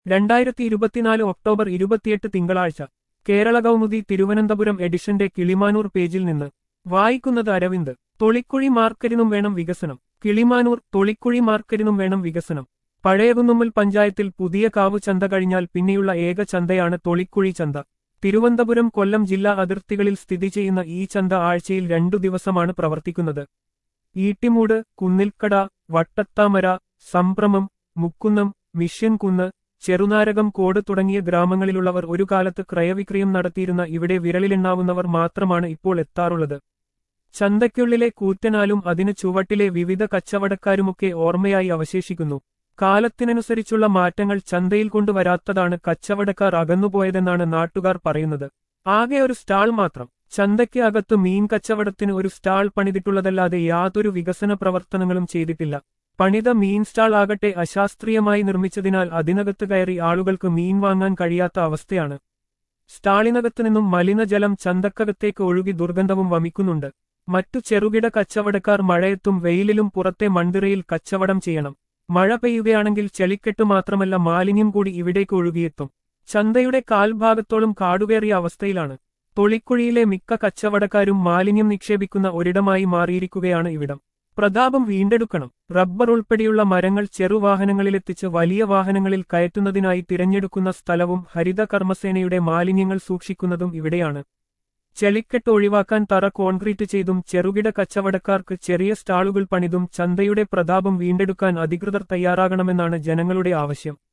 രണ്ടായിരത്തി ഇരുപത്തിനാല് ഒക്ടോബർ ഇരുപത്തിയെട്ട് തിങ്കളാഴ്ച കേരള കൗമുദി തിരുവനന്തപുരം എഡിഷന്റെ കിളിമാനൂർ പേജിൽ നിന്ന് വായിക്കുന്നത് അരവിന്ദ് തൊളിക്കുഴി മാർക്കറ്റിനും വേണം വികസനം കിളിമാനൂർ തൊളിക്കുഴി മാർക്കറ്റിനും വേണം വികസനം പഴയകുന്നുമ്മൽ പഞ്ചായത്തിൽ പുതിയ കാവ് ചന്ത കഴിഞ്ഞാൽ പിന്നെയുള്ള ഏക ചന്തയാണ് തൊളിക്കുഴി ചന്ത തിരുവനന്തപുരം കൊല്ലം ജില്ലാ അതിർത്തികളിൽ സ്ഥിതി ചെയ്യുന്ന ഈ ചന്ത ആഴ്ചയിൽ രണ്ടു ദിവസമാണ് പ്രവർത്തിക്കുന്നത് ഈട്ടിമൂട് കുന്നിൽക്കട വട്ടത്താമര സംഭ്രമം മുക്കുന്നം മിഷ്യൻകുന്ന് ചെറുനാരകം കോട് തുടങ്ങിയ ഗ്രാമങ്ങളിലുള്ളവർ ഒരു കാലത്ത് ക്രയവിക്രയം നടത്തിയിരുന്ന ഇവിടെ വിരലിലെണ്ണാവുന്നവർ മാത്രമാണ് ഇപ്പോൾ എത്താറുള്ളത് ചന്തയ്ക്കുള്ളിലെ കൂറ്റനാലും അതിന് ചുവട്ടിലെ വിവിധ കച്ചവടക്കാരുമൊക്കെ ഓർമ്മയായി അവശേഷിക്കുന്നു കാലത്തിനനുസരിച്ചുള്ള മാറ്റങ്ങൾ ചന്തയിൽ കൊണ്ടുവരാത്തതാണ് കച്ചവടക്കാർ അകന്നുപോയതെന്നാണ് നാട്ടുകാർ പറയുന്നത് ആകെ ഒരു സ്റ്റാൾ മാത്രം ചന്തയ്ക്ക് അകത്ത് മീൻ കച്ചവടത്തിന് ഒരു സ്റ്റാൾ പണിതിട്ടുള്ളതല്ലാതെ യാതൊരു വികസന പ്രവർത്തനങ്ങളും ചെയ്തിട്ടില്ല പണിത മീൻ സ്റ്റാൾ ആകട്ടെ അശാസ്ത്രീയമായി നിർമ്മിച്ചതിനാൽ അതിനകത്ത് കയറി ആളുകൾക്ക് മീൻ വാങ്ങാൻ കഴിയാത്ത അവസ്ഥയാണ് സ്റ്റാളിനകത്തു നിന്നും മലിനജലം ചന്തക്കകത്തേക്ക് ഒഴുകി ദുർഗന്ധവും വമിക്കുന്നുണ്ട് മറ്റു ചെറുകിട കച്ചവടക്കാർ മഴയത്തും വെയിലിലും പുറത്തെ മൺതിറയിൽ കച്ചവടം ചെയ്യണം മഴ പെയ്യുകയാണെങ്കിൽ ചെളിക്കെട്ട് മാത്രമല്ല മാലിന്യം കൂടി ഇവിടേക്ക് ഒഴുകിയെത്തും ചന്തയുടെ കാൽഭാഗത്തോളം കാടുകയറിയ അവസ്ഥയിലാണ് തൊളിക്കുഴിയിലെ മിക്ക കച്ചവടക്കാരും മാലിന്യം നിക്ഷേപിക്കുന്ന ഒരിടമായി മാറിയിരിക്കുകയാണ് ഇവിടം പ്രതാപം വീണ്ടെടുക്കണം റബ്ബർ ഉൾപ്പെടെയുള്ള മരങ്ങൾ ചെറുവാഹനങ്ങളിലെത്തിച്ച് വലിയ വാഹനങ്ങളിൽ കയറ്റുന്നതിനായി തിരഞ്ഞെടുക്കുന്ന സ്ഥലവും ഹരിത കർമ്മസേനയുടെ മാലിന്യങ്ങൾ സൂക്ഷിക്കുന്നതും ഇവിടെയാണ് ചെളിക്കെട്ട് ഒഴിവാക്കാൻ തറ കോൺക്രീറ്റ് ചെയ്തും ചെറുകിട കച്ചവടക്കാർക്ക് ചെറിയ സ്റ്റാളുകൾ പണിതും ചന്തയുടെ പ്രതാപം വീണ്ടെടുക്കാൻ അധികൃതർ തയ്യാറാകണമെന്നാണ് ജനങ്ങളുടെ ആവശ്യം